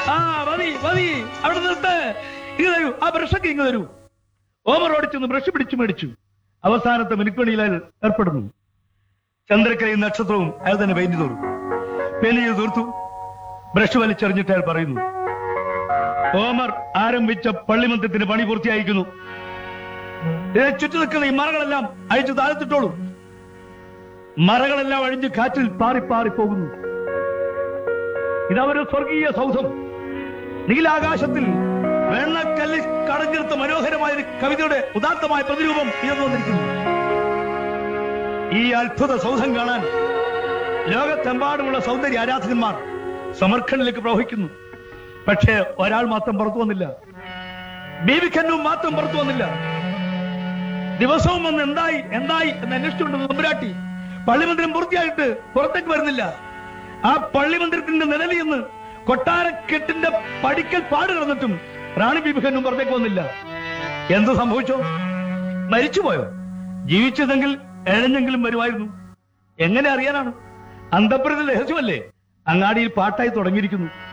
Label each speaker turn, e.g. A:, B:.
A: ആ മതി മതി അവിടെ നിർത്ത് ഇങ്ങ് തരൂ ആ ബ്രഷൊക്കെ ഇങ്ങ് തരൂ ഓമർ ഓടിച്ചെന്ന് ബ്രഷ് പിടിച്ചു മേടിച്ചു അവസാനത്തെ മിനുക്കണിയിൽ അയാൾ ഏർപ്പെടുന്നു ചന്ദ്രക്കലയും നക്ഷത്രവും അയാൾ തന്നെ പെയിന്റ് തോറും പെയിന്റ് ചെയ്ത് തീർത്തു ബ്രഷ് വലിച്ചെറിഞ്ഞിട്ട് അയാൾ പറയുന്നു ഓമർ ആരംഭിച്ച പള്ളിമന്ദിരത്തിന്റെ പണി പൂർത്തിയായിരിക്കുന്നു ഇതിനെ ചുറ്റി നിൽക്കുന്ന ഈ മറകളെല്ലാം അഴിച്ചു താഴ്ത്തിട്ടോളൂ മറകളെല്ലാം അഴിഞ്ഞ് കാറ്റിൽ പാറി പാറി പോകുന്നു ഇതവര് സ്വർഗീയ സൗധം നീലാകാശത്തിൽ വെണ്ണക്കല്ലിൽ കടഞ്ഞെടുത്ത മനോഹരമായ ഒരു കവിതയുടെ ഉദാത്തമായ പ്രതിരൂപം ഉയർന്നു വന്നിരിക്കുന്നു ഈ അത്ഭുത സൗധം കാണാൻ ലോകത്തെമ്പാടുമുള്ള സൗന്ദര്യ ആരാധകന്മാർ സമർഖണ്ഡിലേക്ക് പ്രവഹിക്കുന്നു പക്ഷേ ഒരാൾ മാത്രം പുറത്തു വന്നില്ല ബീബി ഖന്നും മാത്രം പുറത്തു വന്നില്ല ദിവസവും വന്ന് എന്തായി എന്തായി എന്ന് അന്വേഷിച്ചുകൊണ്ട് നമ്പുരാട്ടി പള്ളിമന്ദിരം പൂർത്തിയായിട്ട് പുറത്തേക്ക് വരുന്നില്ല ആ പള്ളിമന്ദിരത്തിന്റെ നിഴലിൽ നിന്ന് കൊട്ടാരക്കെട്ടിന്റെ പടിക്കൽ പാട് കിടന്നിട്ടും റാണി ബീബിഖനും പുറത്തേക്ക് വന്നില്ല എന്ത് സംഭവിച്ചോ മരിച്ചുപോയോ ജീവിച്ചതെങ്കിൽ എഴഞ്ഞെങ്കിലും വരുമായിരുന്നു എങ്ങനെ അറിയാനാണ് അന്തപ്പുരത്തിൽ രഹസ്യമല്ലേ അങ്ങാടിയിൽ പാട്ടായി തുടങ്ങിയിരിക്കുന്നു